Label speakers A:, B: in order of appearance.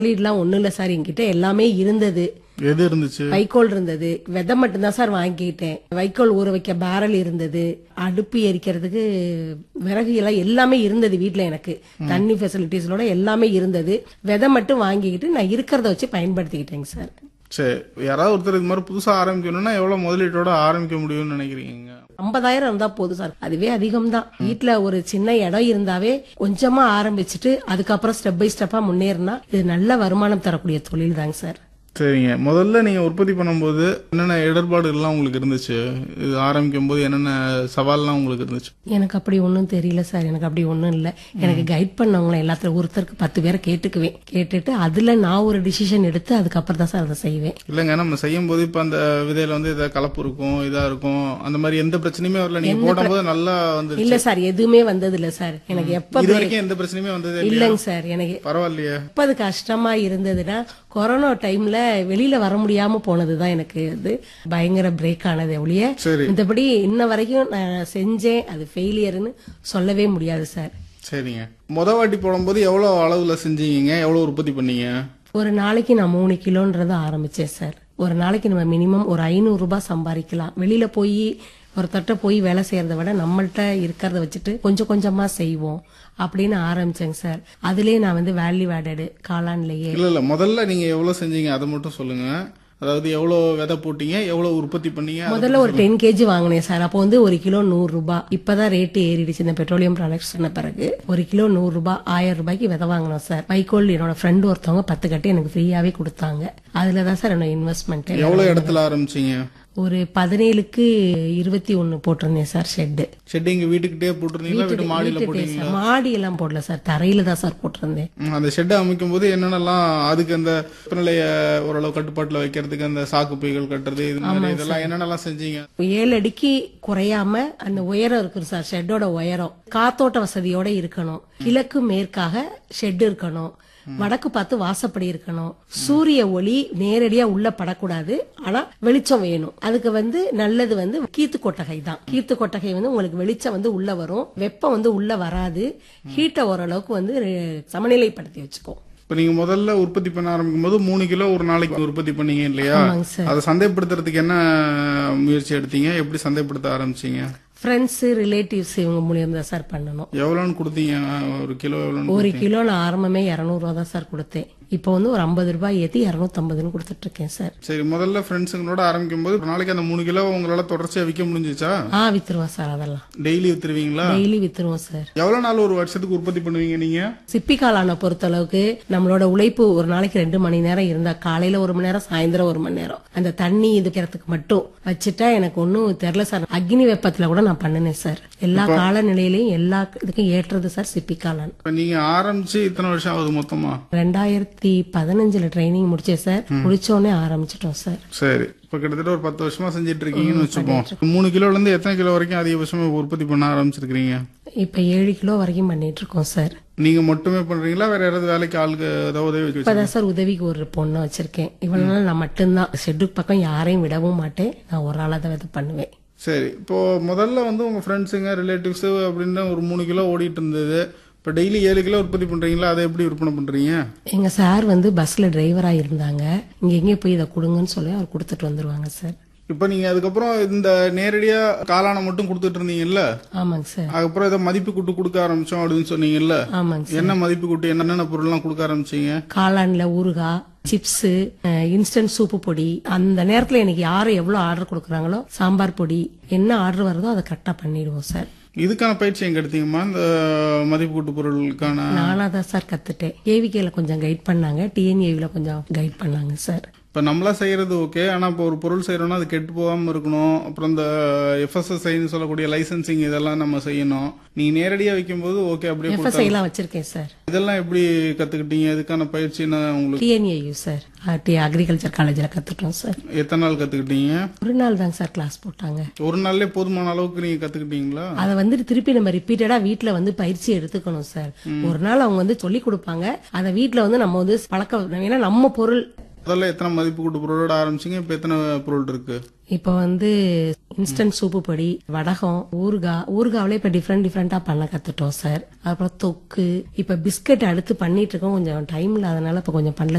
A: முதலீடுலாம் ஒண்ணும் இல்ல சார் என்கிட்ட எல்லாமே இருந்தது
B: எது இருந்துச்சு
A: வைக்கோல் இருந்தது விதை மட்டும்தான் சார் வாங்கிக்கிட்டேன் வைக்கோல் ஊற வைக்க பேரல் இருந்தது அடுப்பு எரிக்கிறதுக்கு விறகு எல்லாம் எல்லாமே இருந்தது வீட்ல எனக்கு தண்ணி ஃபெசிலிட்டிஸோட எல்லாமே இருந்தது விதை மட்டும் வாங்கிக்கிட்டு நான் இருக்கிறத வச்சு பயன்படுத்திக்கிட்டேங்க சார்
B: சரி யாராவது ஒருத்தர் இது மாதிரி புதுசா ஆரம்பிக்கணும்னா எவ்வளவு முதலீட்டோட ஆரம்பிக்க முடியும்னு நினைக்கிறீங்க
A: ஐம்பதாயிரம் இருந்தா போதும் சார் அதுவே அதிகம் தான் வீட்டுல ஒரு சின்ன இடம் இருந்தாவே கொஞ்சமா ஆரம்பிச்சுட்டு அதுக்கப்புறம் ஸ்டெப் பை ஸ்டெப்பா முன்னேறினா இது நல்ல வருமானம் தரக்கூடிய தொழில் தாங்க சார்
B: சரிங்க முதல்ல நீங்க உற்பத்தி பண்ணும்போது என்னென்ன இடர்பாடுகள்லாம் உங்களுக்கு இருந்துச்சு இது ஆரம்பிக்கும் போது என்னென்ன சவால்லாம் உங்களுக்கு இருந்துச்சு
A: எனக்கு அப்படி ஒன்றும் தெரியல சார் எனக்கு அப்படி ஒன்றும் இல்லை எனக்கு கைட் பண்ணவங்கள எல்லாத்துல ஒருத்தருக்கு பத்து பேரை கேட்டுக்குவேன் கேட்டுட்டு அதுல நான் ஒரு டிசிஷன் எடுத்து அதுக்கப்புறம் தான் சார் அதை செய்வேன்
B: இல்லைங்க நம்ம செய்யும் போது இப்ப அந்த விதையில வந்து இதை கலப்பு இருக்கும் இதா இருக்கும் அந்த மாதிரி எந்த பிரச்சனையுமே வரல நீங்க போடும்போது நல்லா வந்து
A: இல்ல சார் எதுவுமே வந்தது இல்ல சார் எனக்கு எப்ப
B: இது வரைக்கும் எந்த பிரச்சனையுமே வந்ததே இல்லையா
A: இல்லைங்க சார் எனக்கு
B: பரவாயில்லையே
A: எப்ப அது கஷ்டமா இருந்ததுன்னா கொரோனா டைம்ல வெளியில வர முடியாம போனதுதான் எனக்கு இது பயங்கர பிரேக் ஆனது ஒழிய
B: சரி
A: மத்தபடி இன்ன வரைக்கும் நான் செஞ்சேன் அது ஃபெயிலியர்னு சொல்லவே முடியாது சார்
B: சரிங்க முத வாட்டி போடும்போது எவ்வளவு அளவுல செஞ்சீங்க எவ்வளவு உற்பத்தி பண்ணீங்க
A: ஒரு நாளைக்கு நான் மூணு கிலோன்றத ஆரம்பிச்சேன் சார் ஒரு நாளைக்கு நம்ம மினிமம் ஒரு ஐநூறு ரூபாய் சம்பாதிக்கலாம் வெளியில போய் ஒருத்தட்ட போய் வேலை செய்யறத விட நம்மள்ட்ட இருக்கிறத வச்சுட்டு கொஞ்சம் கொஞ்சமா செய்வோம் அப்படின்னு ஆரம்பிச்சேங்க சார் அதுலயே நான் வந்து வேல்யூ ஆடடு காளான்லயே
B: இல்ல இல்ல முதல்ல நீங்க எவ்வளவு செஞ்சீங்க அதை மட்டும் சொல்லுங்க அதாவது எவ்வளவு விதை போட்டீங்க எவ்வளவு உற்பத்தி பண்ணீங்க அதை
A: முதல்ல ஒரு டென் கேஜி வாங்கினேன் சார் அப்போ வந்து ஒரு கிலோ நூறு ரூபாய் இப்பதான் ரேட்டு ஏறிடுச்சு இந்த பெட்ரோலியம் ப்ராடக்ட்ஸ் சொன்ன பிறகு ஒரு கிலோ நூறு ரூபாய் ஆயிரம் ரூபாய்க்கு விதை வாங்கினோம் சார் வைக்கோல் என்னோட ஃப்ரெண்ட் ஒருத்தவங்க பத்து கட்டி எனக்கு ஃப்ரீயாவே கொடுத்தாங்க அதுல தான் சார் என்னோட இன்வெஸ்ட்மெண்ட்
B: எவ்வளவு இடத்துல ஆரம்பிச்சீங்க
A: ஒரு பதினேழுக்கு இருபத்தி ஒன்னு போட்டிருந்தேன் சார் ஷெட்டு
B: செடி இங்க வீட்டுக்கிட்டே போட்டிருந்தீங்களா வீட்டு மாடியில போட்டீங்க
A: மாடி எல்லாம் போடல சார் தரையில தான் சார் போட்டிருந்தேன்
B: ம், அந்த ஷெட்டை அமைக்கும் போது என்னென்னலாம் அதுக்கு அந்த வெப்பநிலைய ஓரளவு கட்டுப்பாட்டுல வைக்கிறதுக்கு அந்த சாக்கு பைகள் கட்டுறது இது மாதிரி இதெல்லாம் என்னென்னலாம் செஞ்சீங்க
A: ஏழு அடிக்கு குறையாம அந்த உயரம் இருக்குது சார் ஷெட்டோட உயரம் காத்தோட்ட வசதியோட இருக்கணும் கிழக்கு மேற்காக ஷெட் இருக்கணும் வடக்கு பார்த்து வாசப்படி இருக்கணும் சூரிய ஒளி நேரடியா உள்ள படக்கூடாது ஆனா வெளிச்சம் வேணும் அதுக்கு வந்து நல்லது வந்து கீத்து கொட்டகை தான் கீத்து கொட்டகை வந்து உங்களுக்கு வெளிச்சம் வந்து உள்ள வரும் வெப்பம் வந்து உள்ள வராது ஹீட்டை ஓரளவுக்கு வந்து ரெ- சமநிலைப்படுத்தி வச்சுக்கோ
B: இப்ப நீங்க முதல்ல உற்பத்தி பண்ண ஆரம்பிக்கும் போது மூணு கிலோ ஒரு நாளைக்கு உற்பத்தி பண்ணீங்க இல்லையா
A: ஆமாங்க சார்
B: அதை சந்தைப்படுத்துறதுக்கு என்ன முயற்சி எடுத்தீங்க எப்படி சந்தைப்படுத்த ஆரம்பிச்சீங்க
A: ஃப்ரெண்ட்ஸ் ரிலேட்டிவ்ஸ் இவங்க மூலியம் தான் சார் பண்ணணும்
B: எவ்வளவுன்னு கொடுத்தீங்க ஒரு கிலோ எவ்வளவுன்னு
A: ஒரு கிலோ நான் ஆரம்பமே இரநூறுவா தான் சார் கொடுத்தேன் இப்போ வந்து ஒரு ஐம்பது ரூபாய் ஏற்றி இரநூத்தம்பதுன்னு கொடுத்துட்டு இருக்கேன் சார்
B: சரி முதல்ல ஃப்ரெண்ட்ஸுங்களோட ஆரம்பிக்கும் போது ஒரு நாளைக்கு அந்த மூணு கிலோ உங்களால தொடர்ச்சியா விற்க முடிஞ்சுச்சா
A: ஆ வித்துருவோம் சார் அதெல்லாம்
B: டெய்லி வித்துருவீங்களா
A: டெய்லி வித்துருவோம் சார்
B: எவ்வளவு நாள் ஒரு வருஷத்துக்கு உற்பத்தி பண்ணுவீங்க நீங்க
A: சிப்பி காளானை பொறுத்த அளவுக்கு நம்மளோட உழைப்பு ஒரு நாளைக்கு ரெண்டு மணி நேரம் இருந்தா காலையில ஒரு மணி நேரம் சாயந்தரம் ஒரு மணி நேரம் அந்த தண்ணி இதுக்கிறதுக்கு மட்டும் வச்சுட்டா எனக்கு ஒன்றும் தெரியல சார் அக்னி வெப்பத்துல கூட நான் பண்ணினேன் சார் எல்லா காலநிலையிலையும் எல்லா இதுக்கும் ஏற்றது சார் சிப்பி காளான்
B: இப்ப நீங்க ஆரம்பிச்சு இத்தனை வருஷம் ஆகுது மொத்தமா
A: ரெண்டாயிரத்தி பதினஞ்சுல ட்ரைனிங் முடிச்சேன் சார் முடிச்ச உடனே ஆரம்பிச்சிட்டோம் சார்
B: சரி இப்ப கிட்டத்தட்ட ஒரு பத்து வருஷமா செஞ்சுட்டு இருக்கீங்கன்னு வச்சுப்போம் மூணு கிலோல இருந்து எத்தனை கிலோ வரைக்கும் அதிகபட்சமா உற்பத்தி பண்ண ஆரம்பிச்சிருக்கீங்க
A: இப்ப ஏழு கிலோ வரைக்கும் பண்ணிட்டு இருக்கோம் சார்
B: நீங்க மட்டுமே பண்றீங்களா வேற யாராவது வேலைக்கு ஆளுக்கு ஏதாவது உதவி வச்சு
A: இப்பதான் சார் உதவிக்கு ஒரு பொண்ணை வச்சிருக்கேன் இவ்வளவு நாள் நான் மட்டும்தான் ஷெட்டுக்கு பக்கம் யாரையும் விடவும் மாட்டேன் நான் ஒரு ஆளா தான் இது பண்ணுவேன்
B: சரி இப்போ முதல்ல வந்து உங்க ஃப்ரெண்ட்ஸுங்க ரிலேட்டிவ்ஸ் அப்படின்னு ஒரு மூணு கிலோ ஓடிட்டு இருந்தது இப்போ டெய்லி ஏழு கிலோ உற்பத்தி பண்றீங்களா அதை எப்படி விற்பனை பண்றீங்க
A: எங்க சார் வந்து பஸ்ல டிரைவரா இருந்தாங்க இங்க எங்கே போய் இதை கொடுங்கன்னு சொல்லி அவர் கொடுத்துட்டு வந்துருவாங்க சார்
B: இப்போ நீங்க அதுக்கப்புறம் இந்த நேரடியா காளானை மட்டும் கொடுத்துட்டு இருந்தீங்கல்ல
A: ஆமாங்க சார்
B: அதுக்கப்புறம் இதை மதிப்பு கூட்டு கொடுக்க ஆரம்பிச்சோம் அப்படின்னு சொன்னீங்கல்ல
A: ஆமாங்க சார்
B: என்ன மதிப்பு கூட்டு என்னென்ன பொருள்லாம் கொடுக்க ஆரம்பிச்சீங்க
A: காளான்ல ஊறுகாய் சிப்ஸ் இன்ஸ்டன்ட் சூப்பு பொடி அந்த நேரத்துல எனக்கு யாரு எவ்வளவு ஆர்டர் கொடுக்குறாங்களோ சாம்பார் பொடி என்ன ஆர்டர் வருதோ அதை கரெக்டா பண்ணிடுவோம் சார்
B: இதுக்கான பயிற்சி எங்க எடுத்தீங்கம்மா இந்த மதிப்பு கூட்டு பொருளுக்கான
A: நானா தான் சார் கத்துட்டேன் ஏவிகேல கொஞ்சம் கைட் பண்ணாங்க டிஎன்ஏவில கொஞ்சம் கைட் பண்ணாங்க சார்
B: இப்போ நம்மளா செய்யறது ஓகே ஆனா இப்போ ஒரு பொருள் செய்யறோம்னா அது கெட்டு போகாம இருக்கணும் அப்புறம் இந்த எஃப்எஸ்எஸ்ஐன்னு சொல்லக்கூடிய லைசன்சிங் இதெல்லாம் நம்ம செய்யணும் நீங்க நேரடியா வைக்கும்போது ஓகே அப்படியே கொடுத்தா-
A: எஃப்எஸ்ஐ எல்லாம் வச்சிருக்கேன் சார்
B: இதெல்லாம் எப்படி கத்துக்கிட்டீங்க இதுக்கான பயிற்சி நான் உங்களுக்கு
A: டிஎன்ஏயு சார் டி அக்ரிகல்ச்சர் காலேஜில் கத்துட்டோம் சார்
B: எத்தனை நாள் கத்துக்கிட்டீங்க
A: ஒரு நாள் தாங்க சார் கிளாஸ் போட்டாங்க
B: ஒரு நாள்லயே போதுமான அளவுக்கு நீங்க கத்துக்கிட்டீங்களா
A: அதை வந்துட்டு திருப்பி நம்ம ரிப்பீட்டடா வீட்ல வந்து பயிற்சி எடுத்துக்கணும் சார் ஒரு நாள் அவங்க வந்து சொல்லி கொடுப்பாங்க அதை வீட்ல வந்து நம்ம வந்து பழக்க ஏன்னா நம்ம பொருள்
B: முதல்ல எத்தனை மதிப்பு கூட்டு பொருளோட ஆரம்பிச்சீங்க இப்ப எத்தனை பொருள் இருக்கு
A: இப்போ வந்து இன்ஸ்டன்ட் சூப்பு பொடி வடகம் ஊறுகாய் ஊறுகாவிலே இப்ப டிஃப்ரெண்ட் டிஃப்ரெண்டா பண்ண கத்துட்டோம் சார் அப்புறம் தொக்கு இப்ப பிஸ்கட் அடுத்து பண்ணிட்டு இருக்கோம் கொஞ்சம் டைம் இல்லாதனால இப்ப கொஞ்சம் பண்ணல